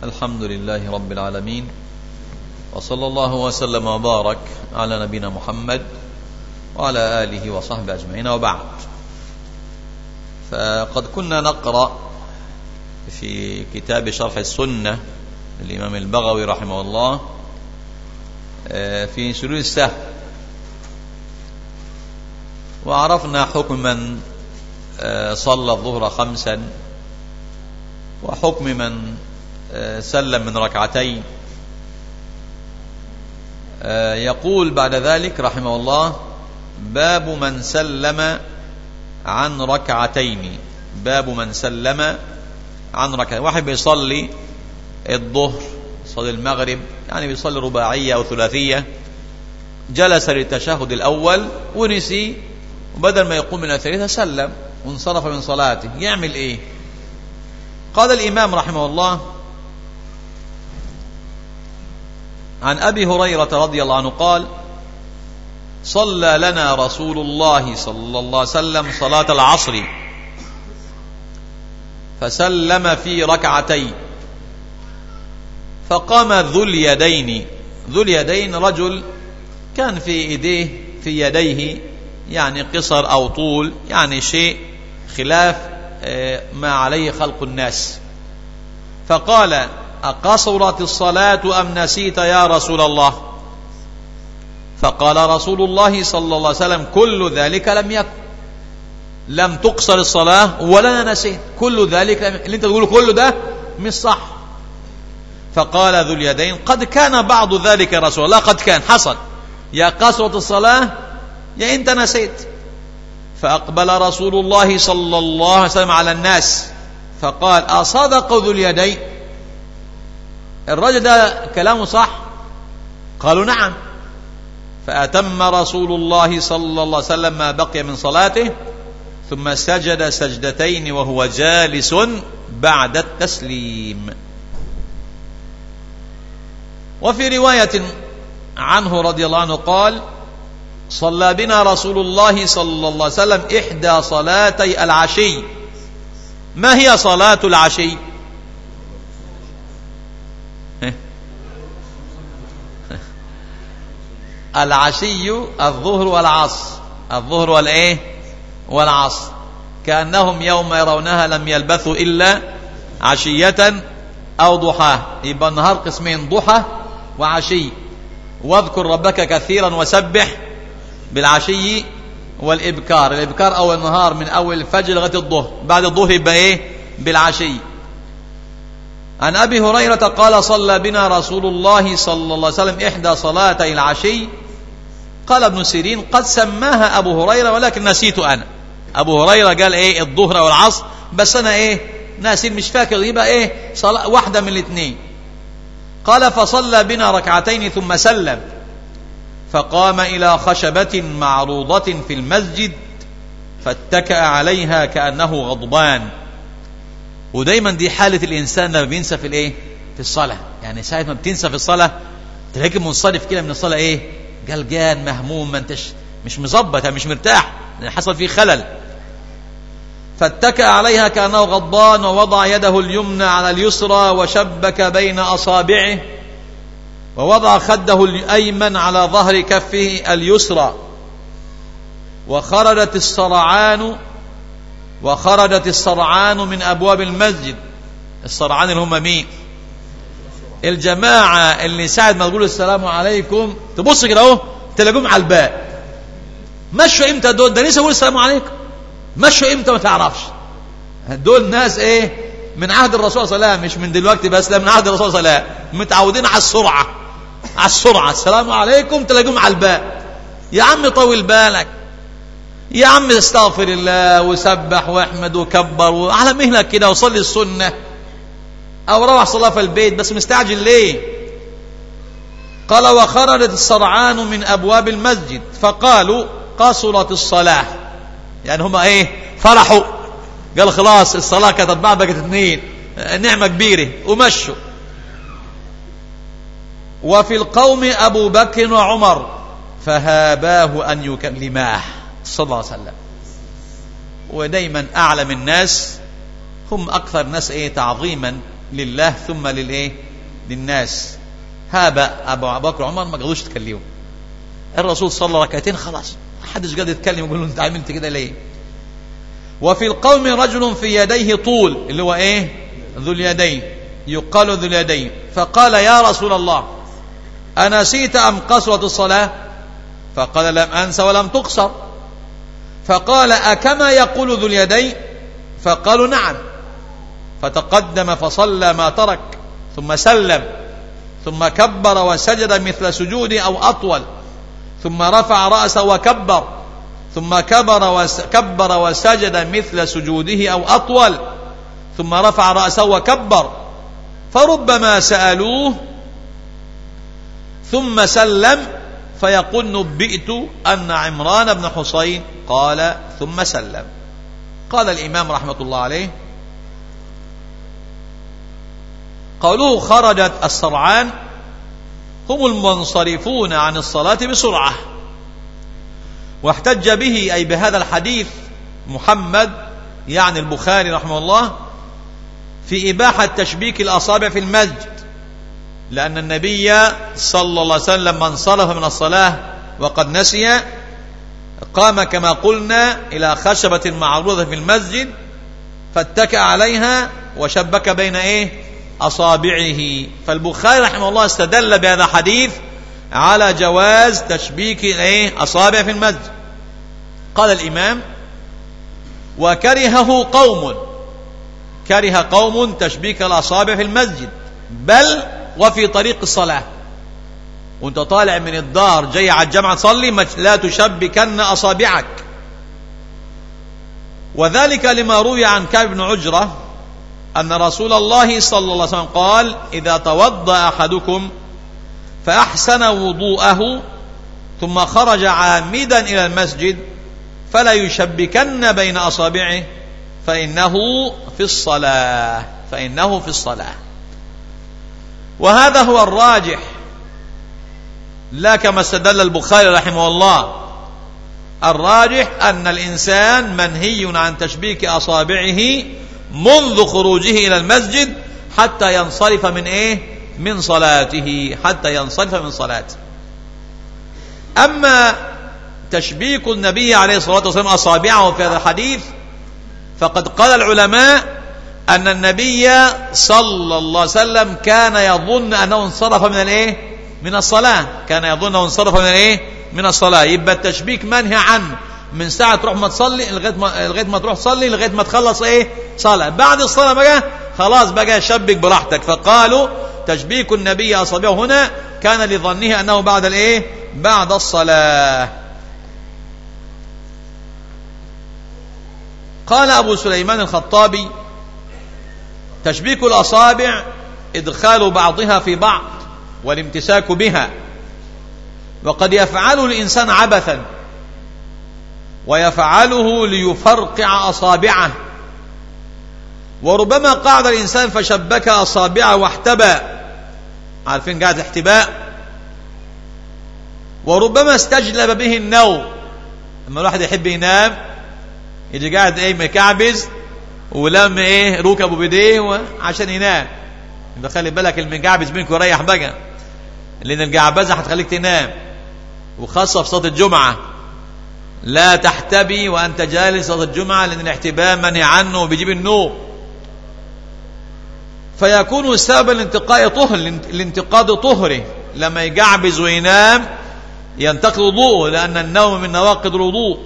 الحمد لله رب العالمين وصلى الله وسلم وبارك على نبينا محمد وعلى آله وصحبه أجمعين وبعد فقد كنا نقرأ في كتاب شرح السنة للإمام البغوي رحمه الله آه، في سجود السهو وعرفنا حكم من آه، صلى الظهر خمسا وحكم من آه، سلم من ركعتين يقول بعد ذلك رحمه الله باب من سلم عن ركعتين باب من سلم عن ركعتين واحد بيصلي الظهر يصلي المغرب يعني بيصلي رباعية أو ثلاثية جلس للتشهد الأول ونسي وبدل ما يقوم من الثالثة سلم وانصرف من صلاته يعمل ايه قال الإمام رحمه الله عن أبي هريرة رضي الله عنه قال صلى لنا رسول الله صلى الله عليه وسلم صلاة العصر فسلم في ركعتين فقام ذو اليدين ذو اليدين رجل كان في ايديه في يديه يعني قصر او طول يعني شيء خلاف آه، ما عليه خلق الناس فقال أقصرت الصلاة أم نسيت يا رسول الله فقال رسول الله صلى الله عليه وسلم كل ذلك لم يكن لم تقصر الصلاة ولا نسيت كل ذلك اللي انت تقوله كله ده مش صح فقال ذو اليدين قد كان بعض ذلك يا رسول الله قد كان حصل يا قصرت الصلاة يا انت نسيت فأقبل رسول الله صلى الله عليه وسلم على الناس فقال أصدق ذو اليدين الرجل ده كلامه صح قالوا نعم فأتم رسول الله صلى الله عليه وسلم ما بقي من صلاته ثم سجد سجدتين وهو جالس بعد التسليم وفي رواية عنه رضي الله عنه قال صلى بنا رسول الله صلى الله عليه وسلم إحدى صلاتي العشي ما هي صلاة العشي العشي الظهر والعصر الظهر والايه والعصر كأنهم يوم يرونها لم يلبثوا إلا عشية أو ضحاه يبقى النهار قسمين ضحى وعشي واذكر ربك كثيرا وسبح بالعشي والإبكار الإبكار أول النهار من أول الفجر لغاية الظهر بعد الظهر يبقى إيه بالعشي عن أبي هريرة قال صلى بنا رسول الله صلى الله عليه وسلم إحدى صلاتي العشي قال ابن سيرين قد سماها أبو هريرة ولكن نسيت أنا أبو هريرة قال إيه الظهر والعصر بس أنا إيه ناسي مش فاكر يبقى إيه صلاة واحدة من الاثنين قال فصلى بنا ركعتين ثم سلم فقام إلى خشبة معروضة في المسجد فاتكأ عليها كأنه غضبان ودايما دي حالة الإنسان لما بينسى في الإيه في الصلاة يعني ساعة ما بتنسى في الصلاة تلاقي منصرف كده من الصلاة إيه قلقان مهموم ما انتش مش مظبط مش مرتاح لأن حصل فيه خلل فاتكأ عليها كأنه غضبان ووضع يده اليمنى على اليسرى وشبك بين أصابعه ووضع خده الأيمن على ظهر كفه اليسرى وخرجت الصرعان وخرجت الصرعان من أبواب المسجد الصرعان اللي هم مين الجماعة اللي ساعة ما تقول السلام عليكم تبص كده اهو تلاقيهم على الباب مشوا امتى دول ده لسه يقول السلام عليكم مشوا امتى ما تعرفش دول ناس ايه من عهد الرسول صلى الله عليه وسلم مش من دلوقتي بس لا من عهد الرسول صلى الله عليه وسلم متعودين على السرعة على السرعة السلام عليكم تلاقيهم على الباب يا عم طول بالك يا عم استغفر الله وسبح واحمد وكبر على مهلك كده وصلي السنة او روح صلاة في البيت بس مستعجل ليه قال وخرجت الصرعان من ابواب المسجد فقالوا قصرت الصلاة يعني هما ايه فرحوا قال خلاص الصلاة كانت اربعة بقت اثنين نعمة كبيرة ومشوا وفي القوم ابو بكر وعمر فهاباه ان يكلماه صلى الله عليه وسلم ودايما اعلم الناس هم اكثر ناس ايه تعظيما لله ثم للايه للناس هابا ابو بكر وعمر ما قدروش يتكلموا الرسول صلى ركعتين خلاص ما حدش قادر يتكلم يقول له انت عملت كده ليه وفي القوم رجل في يديه طول اللي هو ايه ذو اليدين يقال ذو اليدين فقال يا رسول الله أنسيت أم قصرت الصلاة فقال لم أنس ولم تقصر فقال أكما يقول ذو اليدين فقالوا نعم فتقدم فصلى ما ترك ثم سلم ثم كبر وسجد مثل سجود أو أطول ثم رفع رأسه وكبر ثم كبر وكبر وسجد مثل سجوده أو أطول ثم رفع رأسه وكبر فربما سألوه ثم سلم فيقول نبئت أن عمران بن حسين قال ثم سلم قال الإمام رحمة الله عليه قوله خرجت السرعان هم المنصرفون عن الصلاة بسرعة واحتج به أي بهذا الحديث محمد يعني البخاري رحمه الله في إباحة تشبيك الأصابع في المسجد لأن النبي صلى الله عليه وسلم من صرف من الصلاة وقد نسي قام كما قلنا إلى خشبة معروضة في المسجد فاتكأ عليها وشبك بين إيه أصابعه فالبخاري رحمه الله استدل بهذا الحديث على جواز تشبيك إيه أصابع في المسجد قال الإمام وكرهه قوم كره قوم تشبيك الأصابع في المسجد بل وفي طريق الصلاة وانت طالع من الدار جاي على الجامعة تصلي لا تشبكن أصابعك وذلك لما روي عن كعب بن عجرة أن رسول الله صلى الله عليه وسلم قال إذا توضأ أحدكم فأحسن وضوءه ثم خرج عامدا إلى المسجد فلا يشبكن بين أصابعه فإنه في الصلاة فإنه في الصلاة وهذا هو الراجح لا كما استدل البخاري رحمه الله الراجح أن الإنسان منهي عن تشبيك أصابعه منذ خروجه إلى المسجد حتى ينصرف من إيه من صلاته حتى ينصرف من صلاته أما تشبيك النبي عليه الصلاة والسلام أصابعه في هذا الحديث فقد قال العلماء أن النبي صلى الله عليه وسلم كان يظن أنه انصرف من الإيه من الصلاة كان يظن أنه انصرف من الإيه من الصلاة يبقى التشبيك منهي عنه من ساعة تروح ما تصلي لغاية ما لغاية ما تروح تصلي لغاية ما تخلص إيه صلاة بعد الصلاة بقى خلاص بقى شبك براحتك فقالوا تشبيك النبي أصابعه هنا كان لظنه أنه بعد الإيه بعد الصلاة قال أبو سليمان الخطابي تشبيك الأصابع إدخال بعضها في بعض والامتساك بها وقد يفعله الإنسان عبثا ويفعله ليفرقع أصابعه وربما قعد الإنسان فشبك أصابعه واحتبى عارفين قاعد الاحتباء وربما استجلب به النوم لما الواحد يحب ينام يجي قاعد ايه مكعبز ولم ايه ركبه بايديه عشان ينام يبقى خلي بالك المجعبز منك وريح بقى لان الجعبزه هتخليك تنام وخاصه في صلاه الجمعه لا تحتبي وانت جالس صلاه الجمعه لان الاحتباء منهي عنه وبيجيب النوم فيكون سببا لانتقاء طهر لانتقاد طهره لما يجعبز وينام ينتقض وضوءه لان النوم من نواقض الوضوء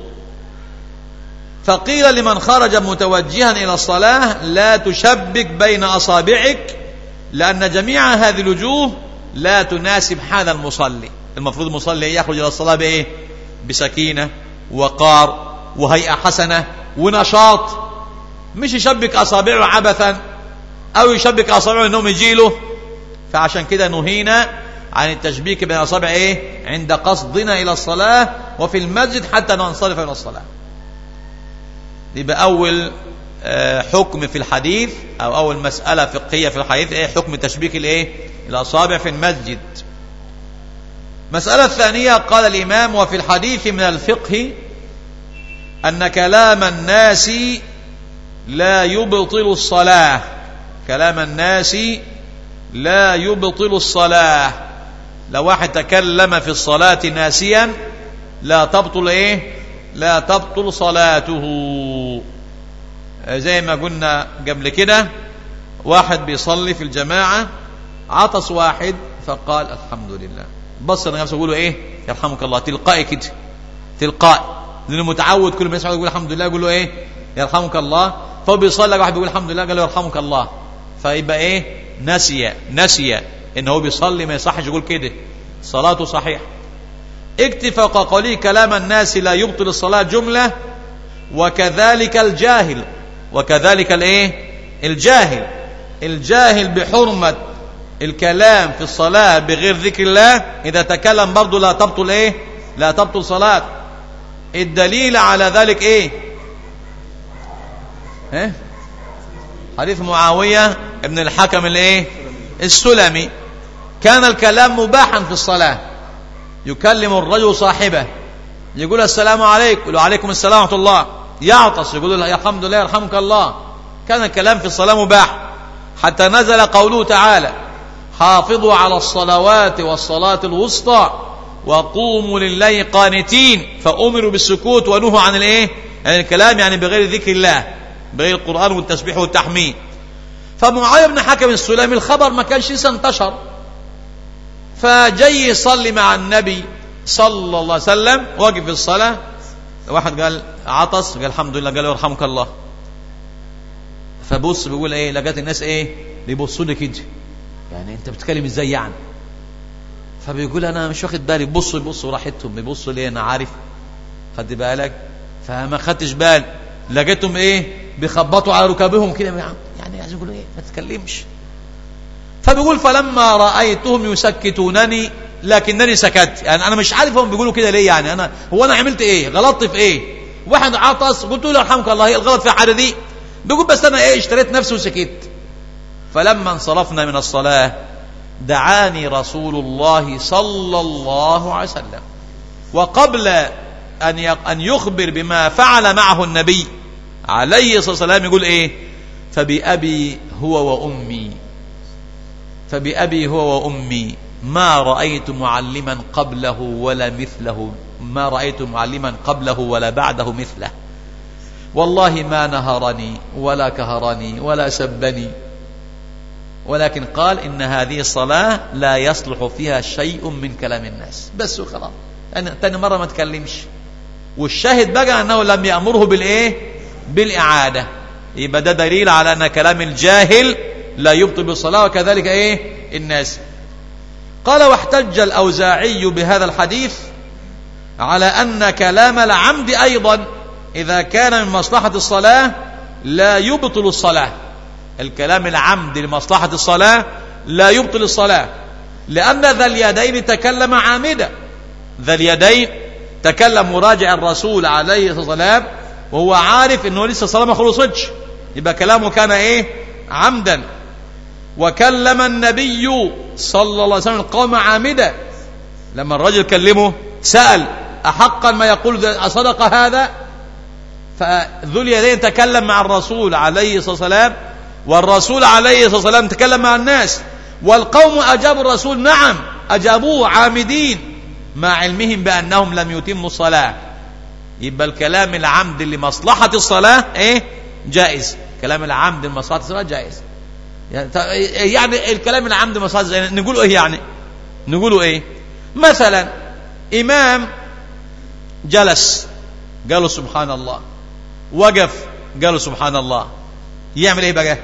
فقيل لمن خرج متوجها إلى الصلاة لا تشبك بين أصابعك لأن جميع هذه الوجوه لا تناسب حال المصلي المفروض المصلي يخرج إلى الصلاة بإيه بسكينة وقار وهيئة حسنة ونشاط مش يشبك أصابعه عبثا أو يشبك أصابعه أنهم يجيله فعشان كده نهينا عن التشبيك بين أصابع إيه عند قصدنا إلى الصلاة وفي المسجد حتى ننصرف إلى الصلاة يبقى أول حكم في الحديث أو أول مسألة فقهية في الحديث إيه حكم تشبيك الإيه الأصابع في المسجد مسألة الثانية قال الإمام وفي الحديث من الفقه أن كلام الناس لا يبطل الصلاة كلام الناس لا يبطل الصلاة لو واحد تكلم في الصلاة ناسيا لا تبطل ايه لا تبطل صلاته زي ما قلنا قبل كده واحد بيصلي في الجماعة عطس واحد فقال الحمد لله بص نفسه يقول ايه يرحمك الله تلقائي كده تلقائي لانه متعود كل ما يسمع يقول الحمد لله يقول له ايه يرحمك الله فهو بيصلي واحد بيقول الحمد لله قال له يرحمك الله فيبقى ايه نسي نسي ان هو بيصلي ما يصحش يقول كده صلاته صحيح اكتفى قولي كلام الناس لا يبطل الصلاة جملة وكذلك الجاهل وكذلك الايه الجاهل الجاهل بحرمة الكلام في الصلاة بغير ذكر الله إذا تكلم برضه لا تبطل ايه لا تبطل صلاة الدليل على ذلك ايه ايه حديث معاوية ابن الحكم الايه السلمي كان الكلام مباحا في الصلاة يكلم الرجل صاحبه يقول السلام عليكم وعليكم السلام ورحمة الله يعطس يقول له الحمد لله يرحمك الله كان الكلام في الصلاة مباح حتى نزل قوله تعالى حافظوا على الصلوات والصلاة الوسطى وقوموا لله قانتين فأمروا بالسكوت ونهوا عن الايه يعني الكلام يعني بغير ذكر الله بغير القرآن والتسبيح والتحميد فمعاوية بن حكم السلمي الخبر ما كانش لسه انتشر فجاي يصلي مع النبي صلى الله عليه وسلم واقف في الصلاة واحد قال عطس قال الحمد لله قال يرحمك الله فبص بيقول ايه لقيت الناس ايه بيبصوا لي كده يعني انت بتتكلم ازاي يعني فبيقول انا مش واخد بالي بصوا يبصوا راحتهم بيبصوا ليه انا عارف خد بالك فما خدتش بال لقيتهم ايه بيخبطوا على ركابهم كده يعني عايز يقولوا ايه ما تتكلمش فبيقول فلما رايتهم يسكتونني لكنني سكت يعني انا مش عارف هم بيقولوا كده ليه يعني انا هو انا عملت ايه غلطت في ايه واحد عطس قلت له يرحمك الله هي الغلط في حاجه دي بيقول بس انا ايه اشتريت نفسي وسكت فلما انصرفنا من الصلاه دعاني رسول الله صلى الله عليه وسلم وقبل ان ان يخبر بما فعل معه النبي عليه الصلاه والسلام يقول ايه فبأبي هو وأمي فبأبي هو وأمي ما رأيت معلما قبله ولا مثله ما رأيت معلما قبله ولا بعده مثله والله ما نهرني ولا كهرني ولا سبني ولكن قال إن هذه الصلاة لا يصلح فيها شيء من كلام الناس بس وخلاص يعني تاني مرة ما تكلمش والشاهد بقى أنه لم يأمره بالإيه بالإعادة يبقى ده دليل على أن كلام الجاهل لا يبطل بالصلاة وكذلك إيه الناس قال واحتج الأوزاعي بهذا الحديث على أن كلام العمد أيضا إذا كان من مصلحة الصلاة لا يبطل الصلاة الكلام العمد لمصلحة الصلاة لا يبطل الصلاة لأن ذا اليدين تكلم عامدا ذا اليدين تكلم مراجع الرسول عليه الصلاة والسلام وهو عارف انه لسه الصلاة ما خلصتش يبقى كلامه كان ايه عمدا وكلم النبي صلى الله عليه وسلم القوم عامدا لما الرجل كلمه سأل أحقا ما يقول أصدق هذا فذو اليدين تكلم مع الرسول عليه الصلاة والسلام والرسول عليه الصلاة والسلام تكلم مع الناس والقوم أجابوا الرسول نعم أجابوه عامدين مع علمهم بأنهم لم يتموا الصلاة يبقى الكلام العمد لمصلحة الصلاة ايه جائز كلام العمد لمصلحة الصلاة جائز يعني الكلام العمد لمصلحة الصلاة نقوله ايه يعني نقوله ايه مثلا إمام جلس قالوا سبحان الله وقف قالوا سبحان الله يعمل ايه بقى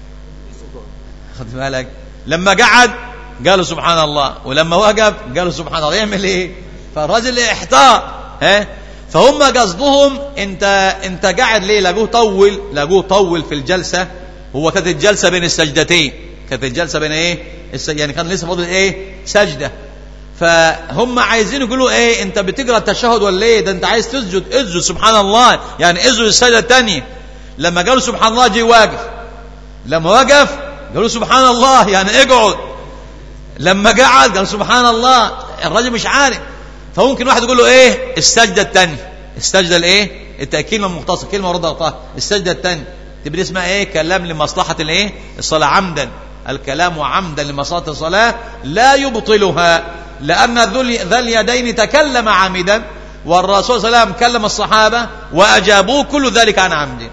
خد بالك لما قعد قالوا سبحان الله ولما وقف قالوا سبحان الله يعمل ايه فالرجل احتار ها فهم قصدهم انت انت قاعد ليه لقوه طول لقوه طول في الجلسه هو كانت الجلسه بين السجدتين كانت الجلسه بين ايه السج... يعني كان لسه فاضل ايه سجده فهم عايزين يقولوا ايه انت بتقرا التشهد ولا ايه ده انت عايز تسجد اسجد سبحان الله يعني اسجد السجده الثانيه لما قالوا سبحان الله جه واقف لما وقف قالوا سبحان الله يعني اقعد لما قعد قال سبحان الله الراجل مش عارف فممكن واحد يقول له ايه السجده الثانيه السجده الايه التاكيد من مختصر كلمه ورد غلطها السجده الثانيه تبقى دي اسمها ايه كلام لمصلحة الايه الصلاة عمدا الكلام عمدا لمصلحة الصلاة لا يبطلها لأن ذا اليدين تكلم عامدا والرسول صلى الله عليه وسلم كلم الصحابة وأجابوه كل ذلك عن عمد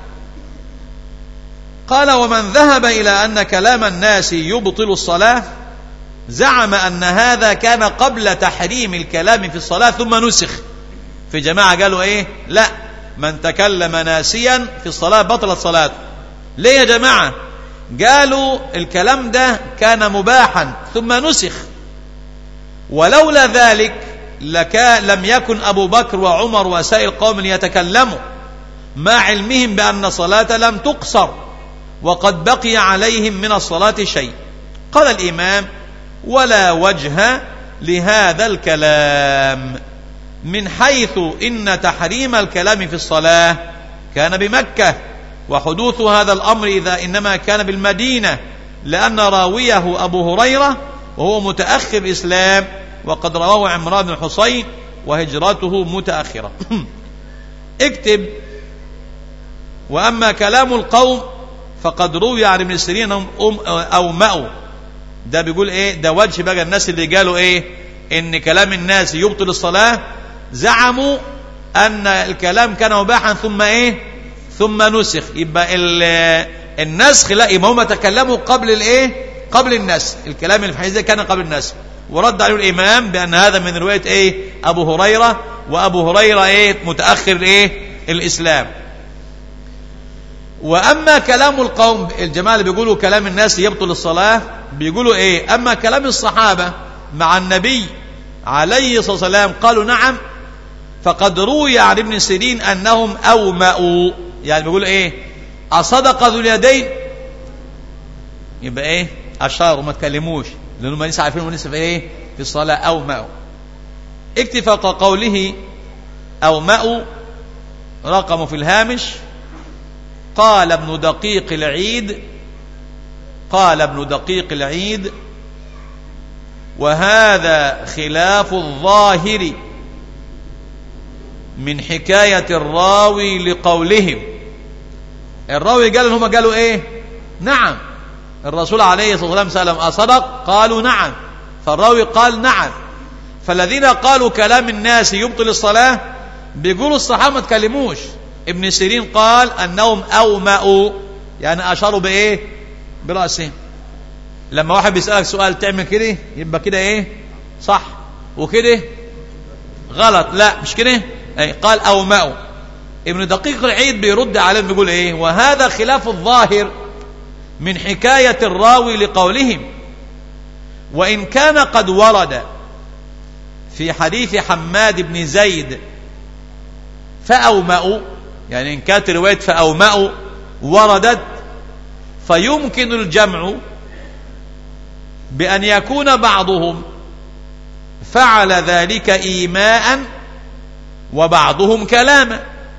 قال ومن ذهب إلى أن كلام الناس يبطل الصلاة زعم أن هذا كان قبل تحريم الكلام في الصلاة ثم نسخ في جماعة قالوا إيه لا من تكلم ناسيا في الصلاة بطلت صلاته ليه يا جماعة قالوا الكلام ده كان مباحا ثم نسخ ولولا ذلك لكا لم يكن أبو بكر وعمر وسائر القوم ليتكلموا مع علمهم بأن الصلاة لم تقصر وقد بقي عليهم من الصلاة شيء قال الإمام ولا وجه لهذا الكلام من حيث إن تحريم الكلام في الصلاة كان بمكة وحدوث هذا الأمر إذا إنما كان بالمدينة لأن راويه أبو هريرة وهو متأخر الإسلام وقد رواه عمران بن حصين وهجرته متأخرة اكتب وأما كلام القوم فقد روي عن ابن سيرين أنهم أومأوا ده بيقول ايه ده وجه بقى الناس اللي قالوا ايه ان كلام الناس يبطل الصلاة زعموا ان الكلام كان مباحا ثم ايه ثم نسخ يبقى النسخ لا يبقى هم تكلموا قبل الايه قبل النسخ الكلام اللي في الحديث كان قبل النسخ ورد عليه الامام بان هذا من روايه ايه ابو هريره وابو هريره ايه متاخر ايه الاسلام واما كلام القوم الجماعه اللي بيقولوا كلام الناس يبطل الصلاه بيقولوا ايه اما كلام الصحابه مع النبي عليه الصلاه والسلام قالوا نعم فقد روي عن ابن سيرين انهم اومأوا يعني بيقولوا ايه اصدق ذو اليدين يبقى ايه اشاروا ما تكلموش لانهم لسه عارفين لسه في ايه في الصلاه اومأوا اكتفى قوله اومأوا رقم في الهامش قال ابن دقيق العيد قال ابن دقيق العيد وهذا خلاف الظاهر من حكاية الراوي لقولهم الراوي قال هم قالوا ايه نعم الرسول عليه الصلاة والسلام سألهم أصدق قالوا نعم فالراوي قال نعم فالذين قالوا كلام الناس يبطل الصلاة بيقولوا الصحابة ما تكلموش ابن سيرين قال أنهم أومأوا يعني أشاروا بإيه برأسهم لما واحد بيسألك سؤال تعمل كده يبقى كده إيه صح وكده غلط لا مش كده أي قال أومأوا ابن دقيق العيد بيرد عليهم بيقول إيه وهذا خلاف الظاهر من حكاية الراوي لقولهم وإن كان قد ورد في حديث حماد بن زيد فأومأوا يعني إن كانت رواية فأومأوا وردت فيمكن الجمع بأن يكون بعضهم فعل ذلك إيماء وبعضهم كلاما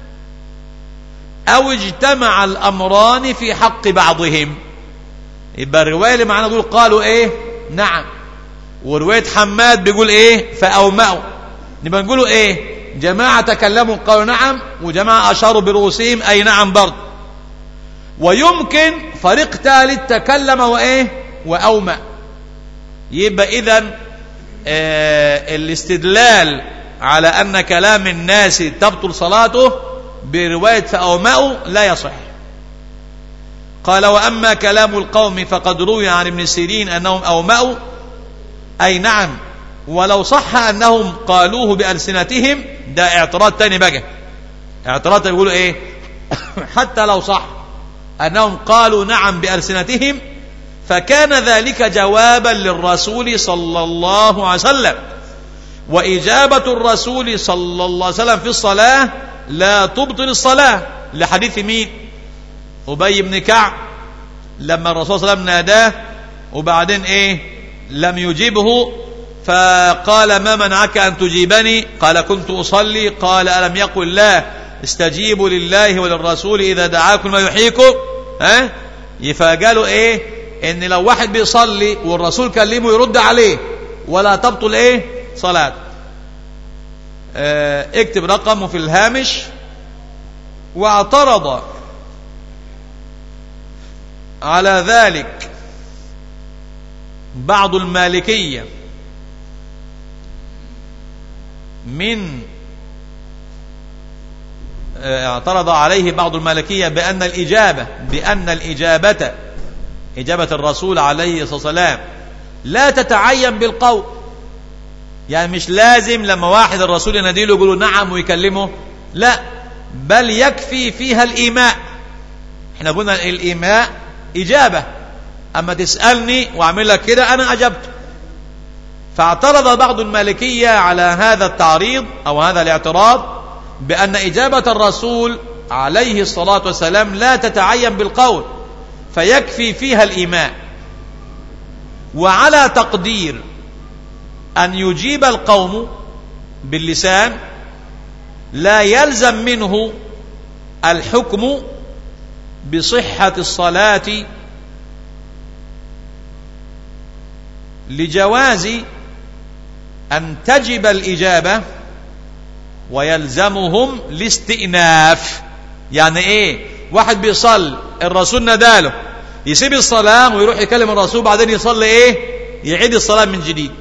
أو اجتمع الأمران في حق بعضهم يبقى الرواية اللي معنا نقول قالوا إيه نعم ورواية حماد بيقول إيه فأومأوا نبقى نقولوا إيه جماعة تكلموا قالوا نعم وجماعة أشاروا برؤوسهم أي نعم برضه ويمكن فريق ثالث تكلم وإيه وأومأ يبقى إذا آه الاستدلال على أن كلام الناس تبطل صلاته برواية فأومأوا لا يصح قال وأما كلام القوم فقد روي عن ابن سيرين أنهم أومأوا أي نعم ولو صح أنهم قالوه بألسنتهم ده اعتراض تاني بقى اعتراض بيقولوا ايه حتى لو صح أنهم قالوا نعم بألسنتهم فكان ذلك جوابا للرسول صلى الله عليه وسلم وإجابة الرسول صلى الله عليه وسلم في الصلاة لا تبطل الصلاة لحديث مين أبي بن كعب لما الرسول صلى الله عليه وسلم ناداه وبعدين ايه لم يجيبه فقال ما منعك أن تجيبني قال كنت أصلي قال ألم يقل لا استجيبوا لله وللرسول إذا دعاكم ما يحييكم ها فقالوا إيه إن لو واحد بيصلي والرسول كلمه يرد عليه ولا تبطل إيه صلاة اه اكتب رقمه في الهامش واعترض على ذلك بعض المالكية من آه، اعترض عليه بعض المالكية بأن الإجابة بأن الإجابة إجابة الرسول عليه الصلاة والسلام لا تتعين بالقول يعني مش لازم لما واحد الرسول يناديله يقول له نعم ويكلمه لا بل يكفي فيها الإيماء احنا قلنا الإيماء إجابة أما تسألني وأعمل لك كده أنا أجبت فاعترض بعض المالكية على هذا التعريض أو هذا الاعتراض بأن إجابة الرسول عليه الصلاة والسلام لا تتعين بالقول فيكفي فيها الإيمان وعلى تقدير أن يجيب القوم باللسان لا يلزم منه الحكم بصحة الصلاة لجواز أن تجب الإجابة ويلزمهم الاستئناف يعني ايه واحد بيصلي الرسول ناداله يسيب الصلاة ويروح يكلم الرسول بعدين يصلي ايه يعيد الصلاة من جديد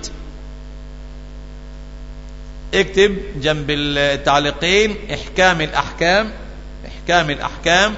اكتب جنب التعليقين احكام الاحكام احكام الاحكام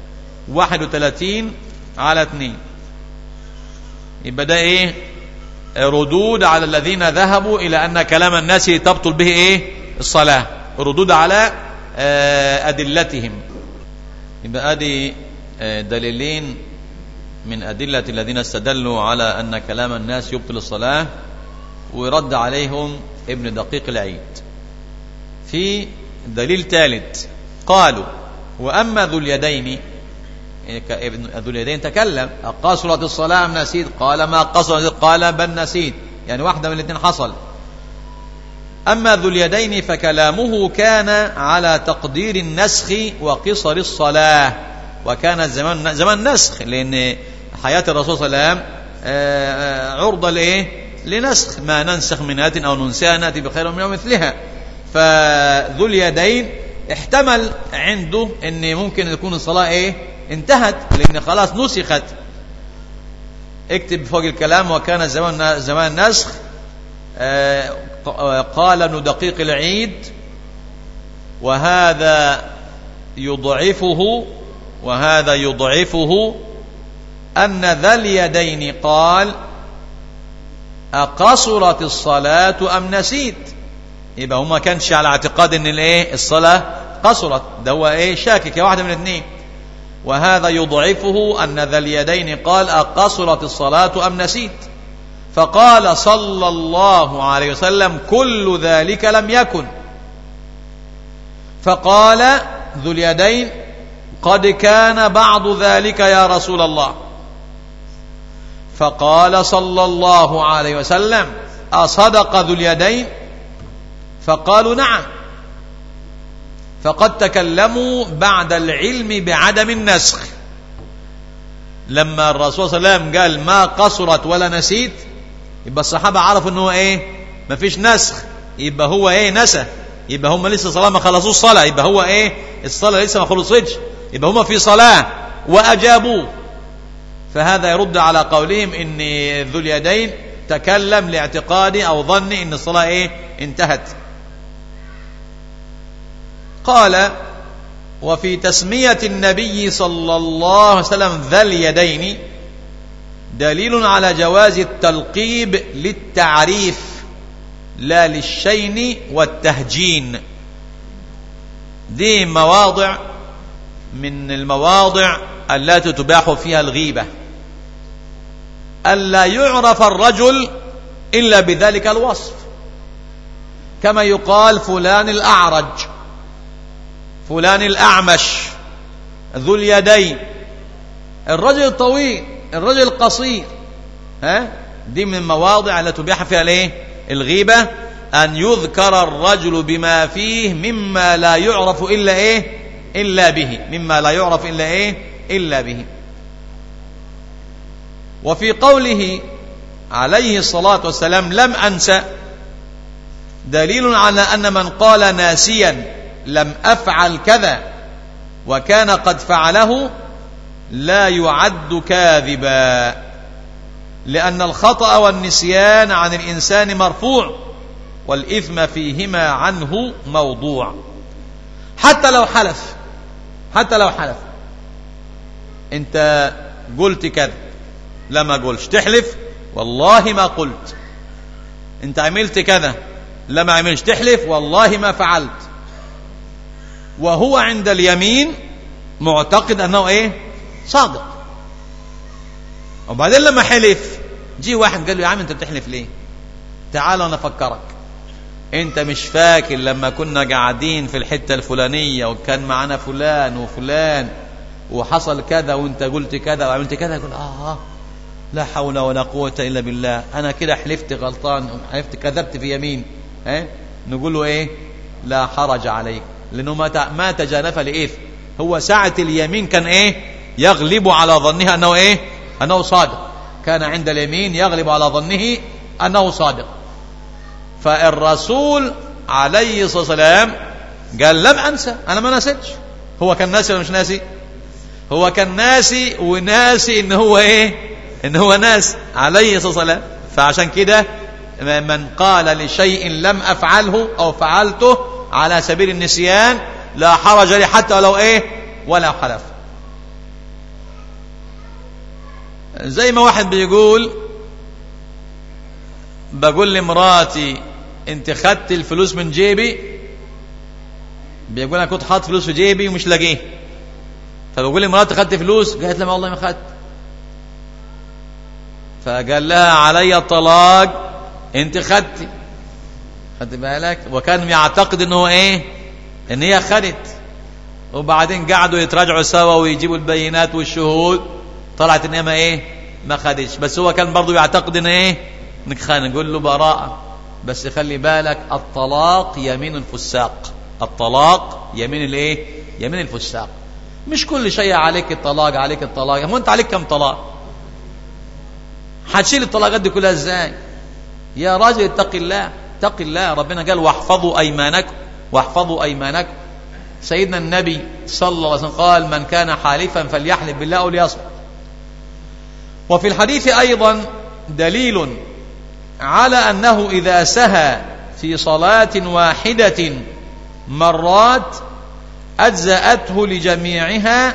31 على 2 يبقى ده ايه ردود على الذين ذهبوا الى ان كلام الناس تبطل به ايه الصلاة ردود على آه، ادلتهم يبقى ادي آه، دليلين من أدلة الذين استدلوا على أن كلام الناس يبطل الصلاة ورد عليهم ابن دقيق العيد في دليل ثالث قالوا وأما ذو اليدين ابن ذو اليدين تكلم قصرت الصلاة أم نسيت قال ما قصرت قال بل نسيت يعني واحدة من الاثنين حصل أما ذو اليدين فكلامه كان على تقدير النسخ وقصر الصلاة وكان الزمان زمان نسخ لأن حياة الرسول صلى الله عليه وسلم آه، آه، عرضة لإيه لنسخ ما ننسخ من آية أو ننساها نأتي بخير من مثلها فذو اليدين احتمل عنده ان ممكن يكون الصلاة ايه انتهت لان خلاص نسخت اكتب فوق الكلام وكان زمان زمان نسخ آه، قال ابن دقيق العيد وهذا يضعفه وهذا يضعفه أن ذا اليدين قال أقصرت الصلاة أم نسيت يبقى هو ما كانش على اعتقاد ان الايه الصلاة قصرت ده هو ايه شاكك يا واحدة من الاثنين وهذا يضعفه أن ذا اليدين قال أقصرت الصلاة أم نسيت فقال صلى الله عليه وسلم كل ذلك لم يكن فقال ذو اليدين قد كان بعض ذلك يا رسول الله فقال صلى الله عليه وسلم أصدق ذو اليدين فقالوا نعم فقد تكلموا بعد العلم بعدم النسخ لما الرسول صلى الله عليه وسلم قال ما قصرت ولا نسيت يبقى الصحابة عرفوا ان هو ايه ما فيش نسخ يبقى هو ايه نسى يبقى هم لسه صلاة ما خلصوش صلاة يبقى هو ايه الصلاة لسه ما خلصتش يبقى هم في صلاة وأجابوه فهذا يرد على قولهم ان ذو اليدين تكلم لاعتقاد او ظن ان الصلاة ايه انتهت قال وفي تسمية النبي صلى الله عليه وسلم ذا اليدين دليل على جواز التلقيب للتعريف لا للشين والتهجين دي مواضع من المواضع التي تباح فيها الغيبة ألا يعرف الرجل إلا بذلك الوصف كما يقال فلان الأعرج فلان الأعمش ذو اليدين الرجل الطويل الرجل القصير ها دي من المواضع التي تباح فيها الايه الغيبة أن يذكر الرجل بما فيه مما لا يعرف إلا إيه إلا به مما لا يعرف إلا إيه إلا به وفي قوله عليه الصلاة والسلام لم أنسى دليل على أن من قال ناسيا لم أفعل كذا وكان قد فعله لا يعد كاذبا لأن الخطأ والنسيان عن الإنسان مرفوع والإثم فيهما عنه موضوع حتى لو حلف حتى لو حلف انت قلت كذا لا ما قلش تحلف والله ما قلت انت عملت كذا لا ما عملش تحلف والله ما فعلت وهو عند اليمين معتقد انه ايه صادق وبعدين لما حلف جي واحد قال له يا عم انت بتحلف ليه تعال انا افكرك انت مش فاكر لما كنا قاعدين في الحته الفلانيه وكان معانا فلان وفلان وحصل كذا وانت قلت كذا وعملت كذا يقول اه لا حول ولا قوة إلا بالله أنا كده حلفت غلطان حلفت كذبت في يمين ها نقول له إيه لا حرج عليك لأنه ما ما تجانف لإثم هو ساعة اليمين كان إيه يغلب على ظنها أنه إيه أنه صادق كان عند اليمين يغلب على ظنه أنه صادق فالرسول عليه الصلاة والسلام قال لم أنسى أنا ما نسيتش هو كان ناسي ولا مش ناسي هو كان ناسي وناسي ان هو ايه ان هو ناس عليه الصلاه والسلام فعشان كده من قال لشيء لم افعله او فعلته على سبيل النسيان لا حرج لي حتى ولو ايه ولا حلف زي ما واحد بيقول بقول لمراتي انت خدت الفلوس من جيبي بيقول انا كنت حاطط فلوس في جيبي ومش لاقيه فبقول لمراتي خدت فلوس قالت لي والله ما خدت فقال لها علي الطلاق انت خدتي خدت بالك وكان يعتقد ان هو ايه ان هي خدت وبعدين قعدوا يتراجعوا سوا ويجيبوا البينات والشهود طلعت ان هي ما ايه ما خدتش بس هو كان برضه يعتقد ان ايه انك خان نقول له براءة بس خلي بالك الطلاق يمين الفساق الطلاق يمين الايه يمين الفساق مش كل شيء عليك الطلاق عليك الطلاق هو انت عليك كم طلاق هتشيل الطلاقات دي كلها ازاي يا راجل اتق الله اتق الله ربنا قال واحفظوا ايمانكم واحفظوا ايمانكم سيدنا النبي صلى الله عليه وسلم قال من كان حالفا فليحلف بالله او ليصمت وفي الحديث ايضا دليل على انه اذا سهى في صلاه واحده مرات أجزأته لجميعها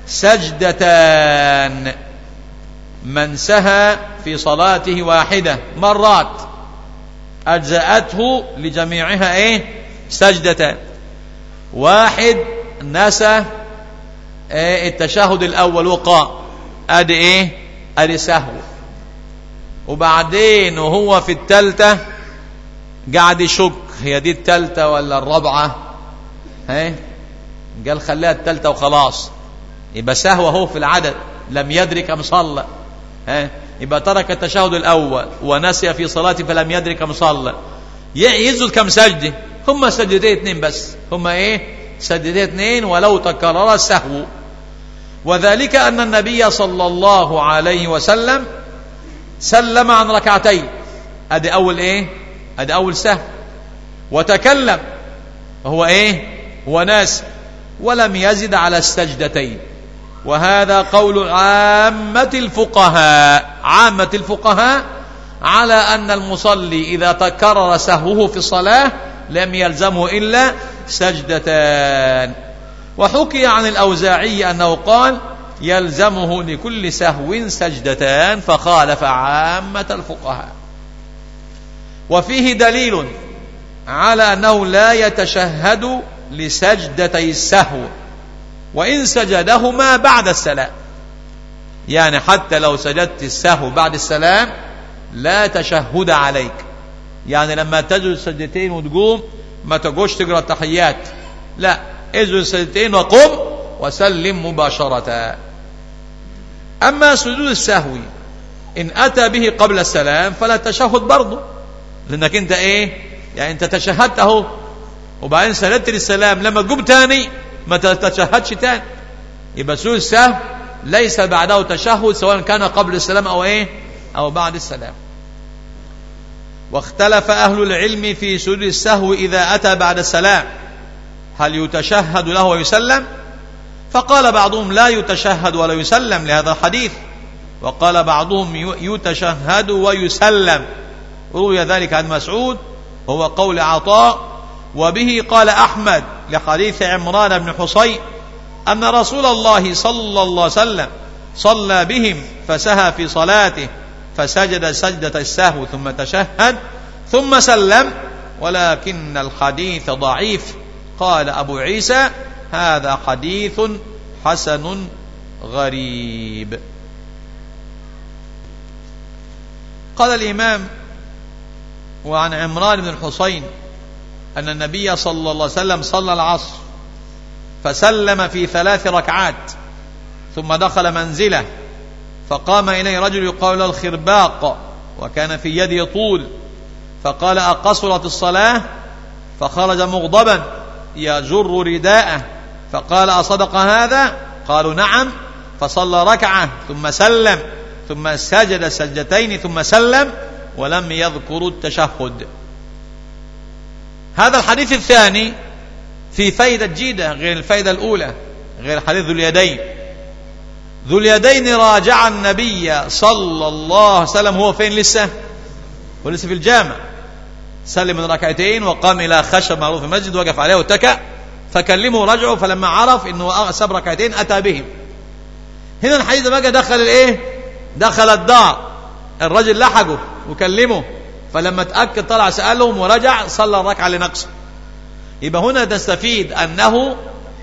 سجدتان من سهى في صلاته واحدة مرات أجزأته لجميعها إيه سجدتان واحد نسى إيه التشهد الأول وقع أدي إيه أدي سهو وبعدين وهو في التالتة قاعد يشك هي دي التالتة ولا الرابعة ايه قال خليها التالتة وخلاص يبقى سهو هو في العدد لم يدري كم صلى ها يبقى ترك التشهد الأول ونسي في صلاته فلم يدري كم صلى ينزل كم سجدة هم سجدتين اثنين بس هم ايه سجدتين اثنين ولو تكرر السهو وذلك أن النبي صلى الله عليه وسلم سلم عن ركعتين ادي اول ايه ادي اول سهو وتكلم هو ايه هو ناس ولم يزد على السجدتين وهذا قول عامة الفقهاء عامة الفقهاء على أن المصلي إذا تكرر سهوه في الصلاة لم يلزمه إلا سجدتان وحكي عن الأوزاعي أنه قال يلزمه لكل سهو سجدتان فخالف عامة الفقهاء وفيه دليل على أنه لا يتشهد لسجدتي السهو وإن سجدهما بعد السلام يعني حتى لو سجدت السهو بعد السلام لا تشهد عليك يعني لما تجد سجدتين وتقوم ما تقوش تقرأ التحيات لا اسجد سجدتين وقم وسلم مباشرة أما سجود السهو إن أتى به قبل السلام فلا تشهد برضه لأنك أنت إيه يعني أنت تشهدت أهو وبعدين سندت للسلام لما تقوم تاني ما تتشهدش تاني يبقى سجود السهو ليس بعده تشهد سواء كان قبل السلام أو إيه أو بعد السلام واختلف أهل العلم في سجود السهو إذا أتى بعد السلام هل يتشهد له ويسلم فقال بعضهم لا يتشهد ولا يسلم لهذا الحديث وقال بعضهم يتشهد ويسلم روي ذلك عن مسعود وهو قول عطاء وبه قال أحمد لحديث عمران بن حصين أن رسول الله صلى الله عليه وسلم صلى بهم فسهى في صلاته فسجد سجدة السهو ثم تشهد ثم سلم ولكن الحديث ضعيف قال أبو عيسى هذا حديث حسن غريب قال الإمام وعن عمران بن الحصين أن النبي صلى الله عليه وسلم صلى العصر فسلم في ثلاث ركعات ثم دخل منزله فقام إليه رجل يقال له الخرباق وكان في يده طول فقال أقصرت الصلاة فخرج مغضبا يجر رداءه فقال أصدق هذا قالوا نعم فصلى ركعة ثم سلم ثم سجد سجدتين ثم سلم ولم يذكروا التشهد هذا الحديث الثاني في فايدة جيدة غير الفايدة الأولى غير حديث ذو اليدين ذو اليدين راجع النبي صلى الله عليه وسلم هو فين لسه هو لسه في الجامع سلم من ركعتين وقام إلى خشب معروف في المسجد وقف عليه واتكأ فكلمه رجعه فلما عرف انه ساب ركعتين اتى بهم هنا الحديث بقى دخل الايه دخل الدار الرجل لحقه وكلمه فلما تأكد طلع سألهم ورجع صلى الركعة لنقصه يبقى هنا تستفيد أنه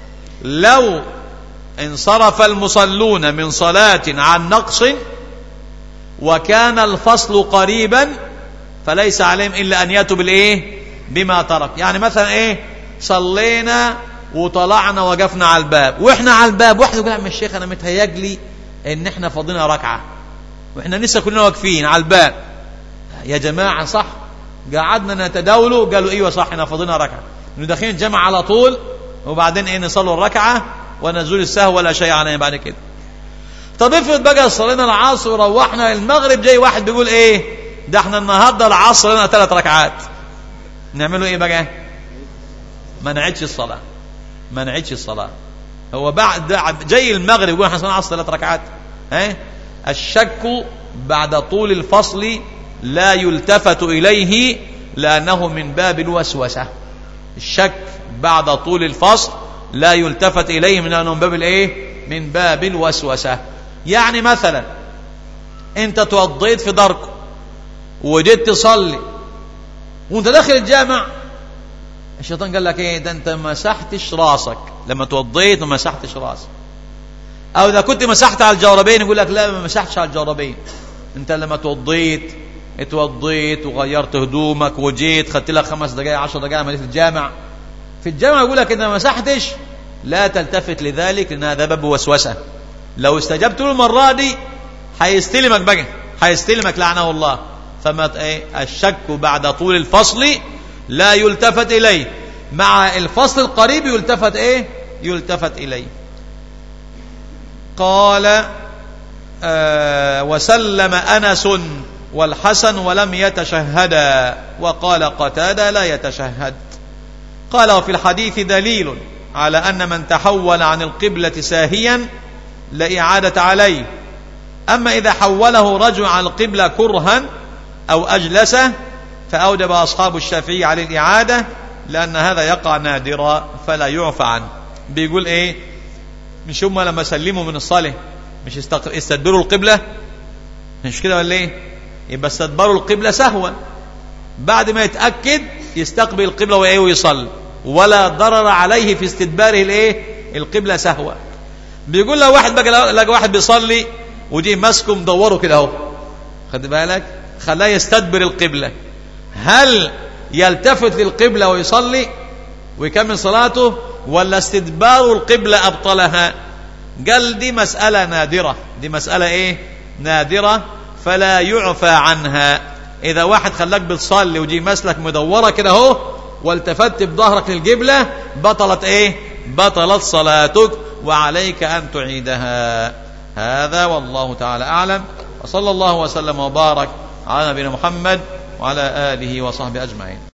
لو انصرف المصلون من صلاة عن نقص وكان الفصل قريبا فليس عليهم إلا أن يأتوا بالإيه بما ترك يعني مثلا إيه صلينا وطلعنا وقفنا على الباب واحنا على الباب واحد يقول يا الشيخ انا متهيأ لي ان احنا فاضينا ركعه واحنا لسه كلنا واقفين على الباب يا جماعه صح قعدنا نتداولوا قالوا ايوه صح احنا فاضينا ركعه داخلين جمع على طول وبعدين ايه نصلوا الركعه ونزول السهو ولا شيء علينا بعد كده طب افرض بقى صلينا العصر وروحنا المغرب جاي واحد بيقول ايه ده احنا النهارده العصر لنا ثلاث ركعات نعمله ايه بقى ما نعيدش الصلاه ما نعيدش الصلاه هو بعد جاي المغرب يقول احنا صلينا العصر ثلاث ركعات ها الشك بعد طول الفصل لا يلتفت اليه لانه من باب الوسوسه الشك بعد طول الفصل لا يلتفت إليه من أنه من باب الإيه من باب الوسوسة يعني مثلا أنت توضيت في داركم وجيت تصلي وانت داخل الجامع الشيطان قال لك ايه ده انت ما مسحتش راسك لما توضيت وما مسحتش راسك او اذا كنت مسحت على الجوربين يقول لك لا ما مسحتش على الجوربين انت لما توضيت اتوضيت وغيرت هدومك وجيت خدت لك خمس دقائق عشر دقائق عمليه الجامع في الجامع يقول لك إذا ما مسحتش لا تلتفت لذلك لأن هذا باب وسوسة لو استجبت له المرة دي هيستلمك بقى هيستلمك لعنه الله فما ايه الشك بعد طول الفصل لا يلتفت إليه مع الفصل القريب يلتفت ايه يلتفت إليه قال آه وسلم أنس والحسن ولم يتشهدا وقال قتادة لا يتشهد قال وفي الحديث دليل على أن من تحول عن القبلة ساهيا لإعادة عليه أما إذا حوله رجل عن القبلة كرها أو أجلسه فأوجب أصحاب الشافعي على الإعادة لأن هذا يقع نادرا فلا يعفى عنه بيقول إيه مش هم لما سلموا من الصلاة مش استدبروا القبلة مش كده ولا إيه يبقى استدبروا القبلة سهوا بعد ما يتأكد يستقبل القبلة وإيه ويصلي ولا ضرر عليه في استدباره الايه القبلة سهوا بيقول لو واحد بقى لقى واحد بيصلي ودي ماسكه مدوره كده اهو خد بالك خلاه يستدبر القبلة هل يلتفت للقبلة ويصلي ويكمل صلاته ولا استدبار القبلة أبطلها قال دي مسألة نادرة دي مسألة ايه نادرة فلا يعفى عنها إذا واحد خلاك بتصلي ودي مسلك مدورة كده اهو والتفت بظهرك للقبلة بطلت ايه بطلت صلاتك وعليك أن تعيدها هذا والله تعالى أعلم وصلى الله وسلم وبارك على نبينا محمد وعلى آله وصحبه أجمعين